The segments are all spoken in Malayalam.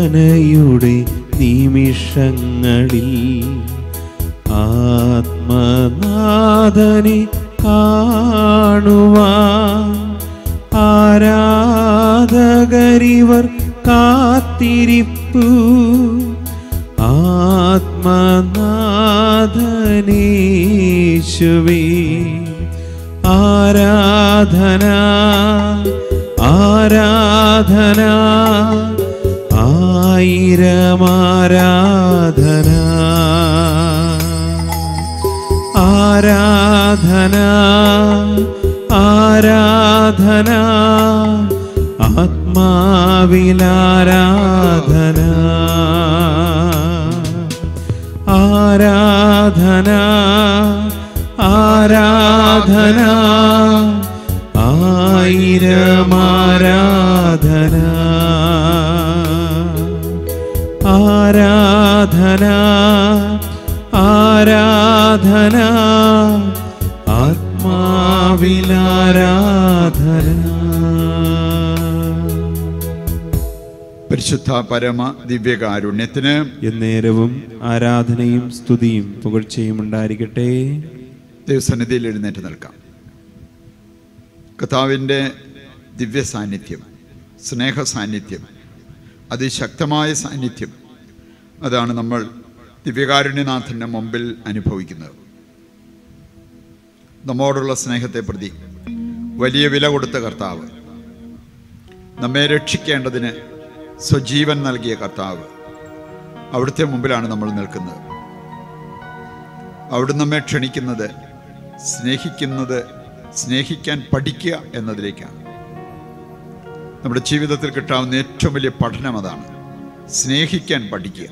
ആരാധനയുടെ നിമിഷങ്ങളിൽ ആത്മനാഥനെ കാണുവാൻ ആരാധകരിവർ കാത്തിരിപ്പു ആത്മനാഥനേശുവേ ആരാധന ആരാധന ആയിരം ആരാധന ആരാധന ആരാധന ആത്മാവിലാരാധന ആരാധന ആരാധന ആയിരം ആരാധന ആരാധന ആരാധന ആത്മാവിലാരാധന പരിശുദ്ധ പരമ ദിവ്യകാരുണ്യത്തിന് എന്നേരവും ആരാധനയും സ്തുതിയും പുകഴ്ചയും ഉണ്ടായിരിക്കട്ടെ ദൈവസന്നിധിയിൽ എഴുന്നേറ്റ് നിൽക്കാം കർത്താവിൻ്റെ ദിവ്യ സാന്നിധ്യം സ്നേഹ സാന്നിധ്യം അതിശക്തമായ സാന്നിധ്യം അതാണ് നമ്മൾ ദിവ്യകാരുണ്യനാഥൻ്റെ മുമ്പിൽ അനുഭവിക്കുന്നത് നമ്മോടുള്ള സ്നേഹത്തെ പ്രതി വലിയ വില കൊടുത്ത കർത്താവ് നമ്മെ രക്ഷിക്കേണ്ടതിന് സ്വജീവൻ നൽകിയ കർത്താവ് അവിടുത്തെ മുമ്പിലാണ് നമ്മൾ നിൽക്കുന്നത് അവിടുന്ന് നമ്മെ ക്ഷണിക്കുന്നത് സ്നേഹിക്കുന്നത് സ്നേഹിക്കാൻ പഠിക്കുക എന്നതിലേക്കാണ് നമ്മുടെ ജീവിതത്തിൽ കിട്ടാവുന്ന ഏറ്റവും വലിയ പഠനം അതാണ് സ്നേഹിക്കാൻ പഠിക്കുക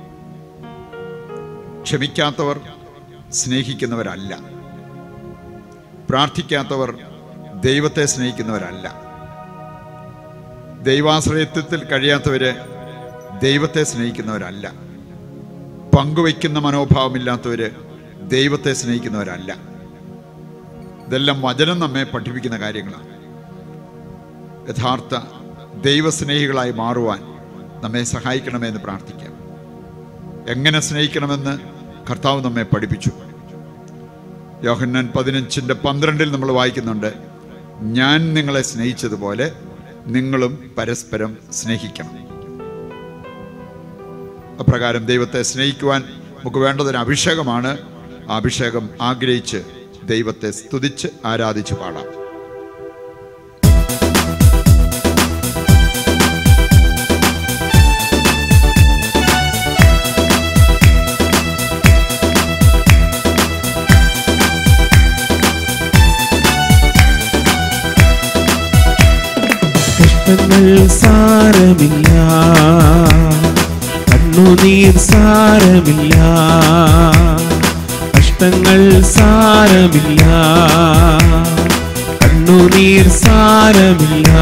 ക്ഷമിക്കാത്തവർ സ്നേഹിക്കുന്നവരല്ല പ്രാർത്ഥിക്കാത്തവർ ദൈവത്തെ സ്നേഹിക്കുന്നവരല്ല ദൈവാശ്രയത്വത്തിൽ കഴിയാത്തവര് ദൈവത്തെ സ്നേഹിക്കുന്നവരല്ല പങ്കുവയ്ക്കുന്ന മനോഭാവമില്ലാത്തവര് ദൈവത്തെ സ്നേഹിക്കുന്നവരല്ല ഇതെല്ലാം വചനം നമ്മെ പഠിപ്പിക്കുന്ന കാര്യങ്ങളാണ് യഥാർത്ഥ ദൈവസ്നേഹികളായി മാറുവാൻ നമ്മെ സഹായിക്കണമെന്ന് പ്രാർത്ഥിക്കാം എങ്ങനെ സ്നേഹിക്കണമെന്ന് കർത്താവ് നമ്മെ പഠിപ്പിച്ചു യോഹന്നാൻ പതിനഞ്ചിൻ്റെ പന്ത്രണ്ടിൽ നമ്മൾ വായിക്കുന്നുണ്ട് ഞാൻ നിങ്ങളെ സ്നേഹിച്ചതുപോലെ നിങ്ങളും പരസ്പരം സ്നേഹിക്കണം അപ്രകാരം ദൈവത്തെ സ്നേഹിക്കുവാൻ നമുക്ക് വേണ്ടതൊരു അഭിഷേകമാണ് ആ അഭിഷേകം ആഗ്രഹിച്ച് ദൈവത്തെ സ്തുതിച്ച് ആരാധിച്ച് പാടാം കഷ്ടങ്ങൾ സാരമില്ല കണ്ണുനീർ സാരമില്ല കഷ്ടങ്ങൾ സാരമില്ല കണ്ണുനീർ സാരമില്ല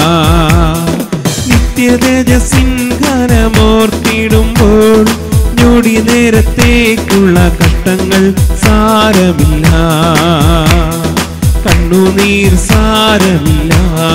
നിത്യതേജസിൻഘനമോർത്തിടുമ്പോൾ ഞൊടി നേരത്തേക്കുള്ള കഷ്ടങ്ങൾ സാരമില്ല കണ്ണുനീർ സാരമില്ല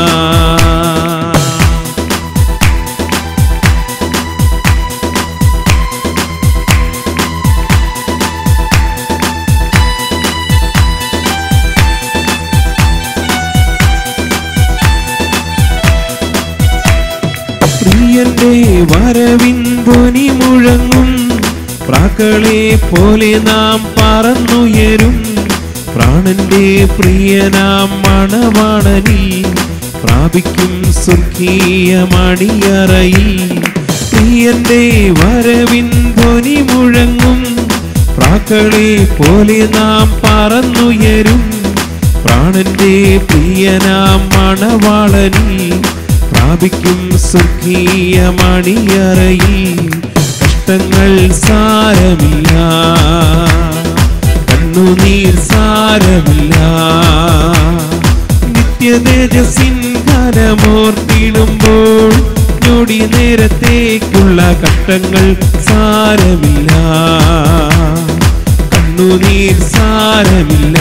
പ്രിയന്റെ വരവിൻ ധ്വനി മുഴങ്ങും പ്രാക്കളെ പോലെ നാം പറന്നുയരും പ്രാണന്റെ പ്രിയനാം മണവാണനിൽ പ്രാപിക്കും സ്വർഗീയ മണിയറയിൽ പ്രിയന്റെ വരവിൻ ധ്വനി മുഴങ്ങും പ്രാക്കളെ പോലെ നാം പറന്നുയരും പ്രാണന്റെ പ്രിയനാം മണവാളനിൽ പ്രാപിക്കും സ്വർഗീയ മണിയറയിൽ കഷ്ടങ്ങൾ സാരമില്ല കണ്ണുനീർ സാരമില്ല നിത്യതേജസിൻ ഘനമോർത്തിടുമ്പോൾ ഞൊടി നേരത്തേക്കുള്ള കഷ്ടങ്ങൾ സാരമില്ല കണ്ണുനീർ സാരമില്ല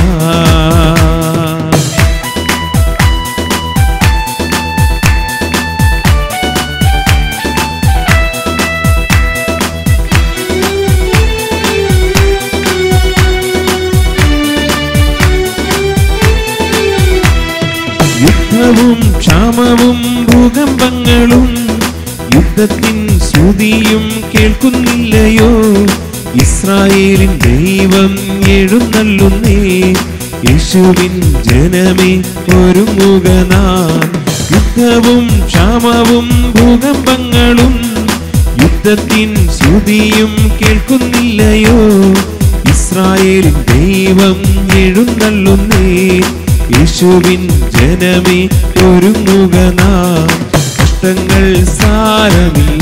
ക്ഷാമവും ഭൂകമ്പങ്ങളും യുദ്ധത്തിൻ ശ്രുതിയും കേൾക്കുന്നില്ലയോ ഇസ്രായേലിൻ ദൈവം എഴുന്നള്ളുന്നേ യേശുവിൻ ജനമേ ഒരുങ്ങുക നാം യുദ്ധവും ക്ഷാമവും ഭൂകമ്പങ്ങളും യുദ്ധത്തിൻ ശ്രുതിയും കേൾക്കുന്നില്ലയോ ഇസ്രായേലിൻ ദൈവം എഴുന്നള്ളുന്നേ യേശുവിൻ ജനമേ ഒരുങ്ങുക നാം കഷ്ടങ്ങൾ സാരമില്ല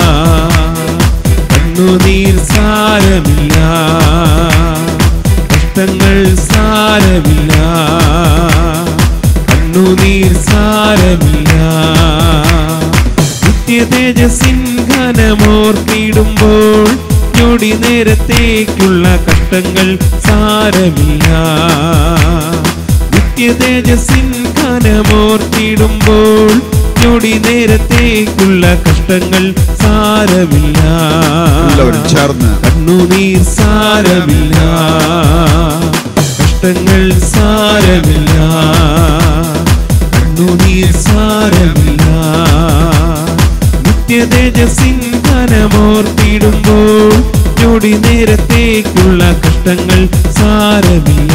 കണ്ണുനീർ സാരമില്ല കഷ്ടങ്ങൾ സാരമില്ല കണ്ണുനീർ സാരമില്ല നിത്യ തേജസ്സിൻ ഘനമോർത്തിടുമ്പോൾ ഞൊടി നേരത്തേക്കുള്ള കഷ്ടങ്ങൾ സാരമില്ല നിത്യ തേജസ്സിൻ ഘനമോർത്തിടുമ്പോൾ ഞൊടി നേരത്തേക്കുള്ള കഷ്ടങ്ങൾ സാരമില്ല എല്ലാവരും ചേർന്ന് കണ്ണുനീർ സാരമില്ല കഷ്ടങ്ങൾ സാരമില്ല കണ്ണുനീർ സാരമില്ല നിത്യ തേജസ്സിൻ ഘനമോർത്തിടുമ്പോൾ ഞൊടി നേരത്തേക്കുള്ള കഷ്ടങ്ങൾ സാരമില്ല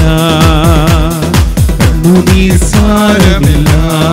കണ്ണുനീർ സാരമില്ല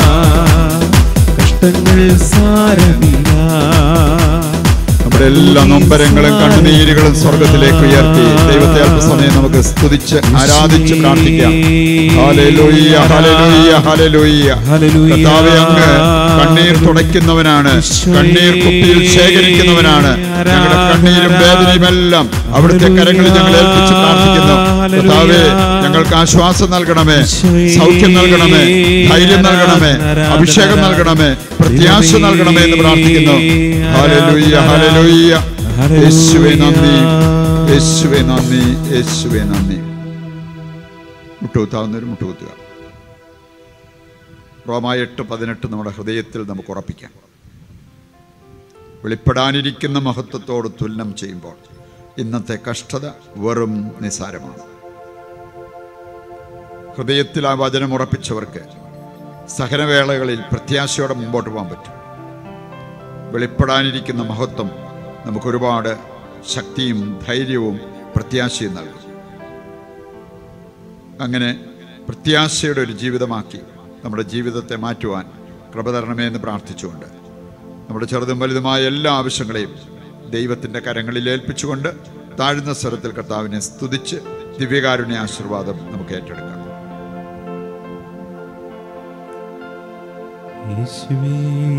കഷ്ടങ്ങൾ സാരമില്ല നമ്മുടെ എല്ലാ നൊമ്പരങ്ങളും കണ്ണുനീരുകളും സ്വർഗത്തിലേക്ക് ഉയർത്തി ദൈവത്തെ അല്പസമയം നമുക്ക് സ്തുതിച്ച് ആരാധിച്ച് പ്രാർത്ഥിക്കാം ഹല്ലേലൂയ, ഹല്ലേലൂയ, ഹല്ലേലൂയ. ഹല്ലേലൂയ. കർത്താവേ, അങ്ങ് കണ്ണീർ തുടയ്ക്കുന്നവനാണ് കണ്ണീർ കുപ്പിയിൽ ശേഖരിക്കുന്നവനാണ് ഞങ്ങളുടെ കണ്ണീരും വേദനയും എല്ലാം അവിടുത്തെ കരങ്ങളിൽ ഞങ്ങൾ ഏൽപ്പിച്ച് പ്രാർത്ഥിക്കുന്നു കർത്താവേ ഞങ്ങൾക്ക് ആശ്വാസം നൽകണമേ സൗഖ്യം നൽകണമേ ധൈര്യം നൽകണമേ അഭിഷേകം നൽകണമേ പ്രത്യാശ നൽകണമേ എന്ന് പ്രാർത്ഥിക്കുന്നു ഹല്ലേലൂയ ഹല്ലേലൂയ യേശുവേ നന്ദി യേശുവേ നന്ദി യേശുവേ നന്ദി മുട്ടുകുത്താവുന്നവർ മുട്ടുകുത്തുക റോമ എട്ട് പതിനെട്ട് നമ്മുടെ ഹൃദയത്തിൽ നമുക്ക് ഉറപ്പിക്കാം വെളിപ്പെടാനിരിക്കുന്ന മഹത്വത്തോട് തുലനം ചെയ്യുമ്പോൾ ഇന്നത്തെ കഷ്ടത വെറും നിസാരമാണ് ഹൃദയത്തിൽ ആ വചനം ഉറപ്പിച്ചവർക്ക് സഹനവേളകളിൽ പ്രത്യാശയോടെ മുമ്പോട്ട് പോകാൻ പറ്റും വെളിപ്പെടാനിരിക്കുന്ന മഹത്വം നമുക്കൊരുപാട് ശക്തിയും ധൈര്യവും പ്രത്യാശയും നൽകും അങ്ങനെ പ്രത്യാശയുടെ ഒരു ജീവിതമാക്കി നമ്മുടെ ജീവിതത്തെ മാറ്റുവാൻ കൃപ തരണമേ എന്ന് പ്രാർത്ഥിച്ചുകൊണ്ട് നമ്മുടെ ചെറുതും വലുതുമായ എല്ലാ ആവശ്യങ്ങളെയും ദൈവത്തിൻ്റെ കരങ്ങളിൽ ഏൽപ്പിച്ചുകൊണ്ട് താഴ്ന്ന സ്വരത്തിൽ കർത്താവിനെ സ്തുതിച്ച് ദിവ്യകാരുണ്യ ആശീർവാദം നമുക്ക് ഏറ്റെടുക്കാം യേശുവേ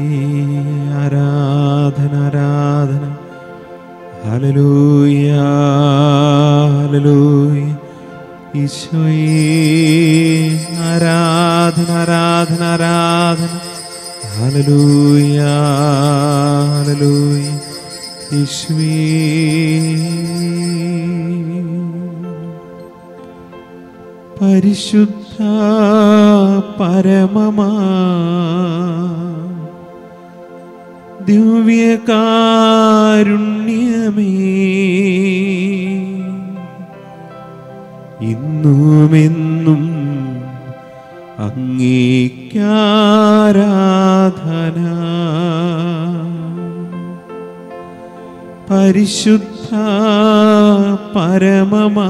ആരാധന ആരാധന ഹല്ലേലൂയ ഹല്ലേലൂയ ഈശോയേ ആരാധന ആരാധന ആരാധന ഹല്ലേലൂയ ഹല്ലേലൂയ ഈശോയേ പരിശുദ്ധ പരമമാ ദിവ്യകാരുണ്യമേ ഇന്നുമെന്നും അങ്ങേക്കാരാധന പരിശുദ്ധ പരമമാ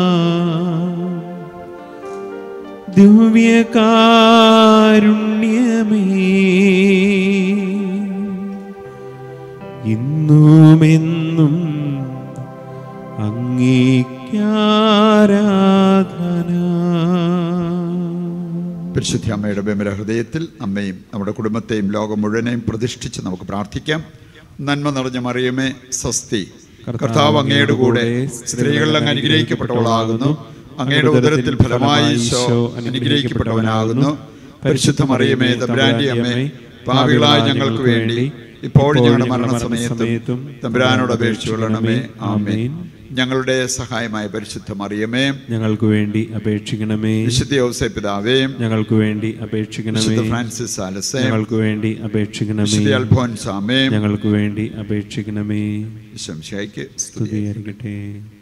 ദിവ്യകാരുണ്യമേ ഇന്നുമെന്നും അങ്ങേക്കാരാധന പരിശുദ്ധ അമ്മയുടെ ബെമര ഹൃദയത്തിൽ അമ്മയും നമ്മുടെ കുടുംബത്തെയും ലോകം മുഴുവനെയും പ്രതിഷ്ഠിച്ച് നമുക്ക് പ്രാർത്ഥിക്കാം നന്മ നിറഞ്ഞ മറിയമേ സ്വസ്തി കർത്താവ് അങ്ങയുടെ കൂടെ സ്ത്രീകളിൽ അങ്ങ് അനുഗ്രഹിക്കപ്പെട്ടവളാകുന്നു അങ്ങയുടെ ഉദരത്തിൽ ഫലമായി ഈശോ അനുഗ്രഹിക്കപ്പെട്ടവനാകുന്നു പരിശുദ്ധ മറിയമേ തബ്രാന്റെ അമ്മേ പാപികളായ ഞങ്ങൾക്ക് വേണ്ടി ഇപ്പോൾ ഞങ്ങളുടെ മരണസമയത്തും തമ്പുരാനോട് അപേക്ഷിച്ചുകൊള്ളണമേ ആമേൻ ഞങ്ങളുടെ സഹായമായ പരിശുദ്ധ മറിയമേ ഞങ്ങൾക്ക് വേണ്ടി അപേക്ഷിക്കണമേ വിശുദ്ധ യോസേ പിതാവേ ഞങ്ങൾക്ക് വേണ്ടി അപേക്ഷിക്കണമേ വിശുദ്ധ ഫ്രാൻസിസ് ആലസേ ഞങ്ങൾക്ക് വേണ്ടി അപേക്ഷിക്കണമേ വിശുദ്ധ അൽഫോൻസാമേ ഞങ്ങൾക്ക് വേണ്ടി അപേക്ഷിക്കണമേ ശംശയ്ക്ക് സ്തുതി സ്തുതിയായിരിക്കട്ടെ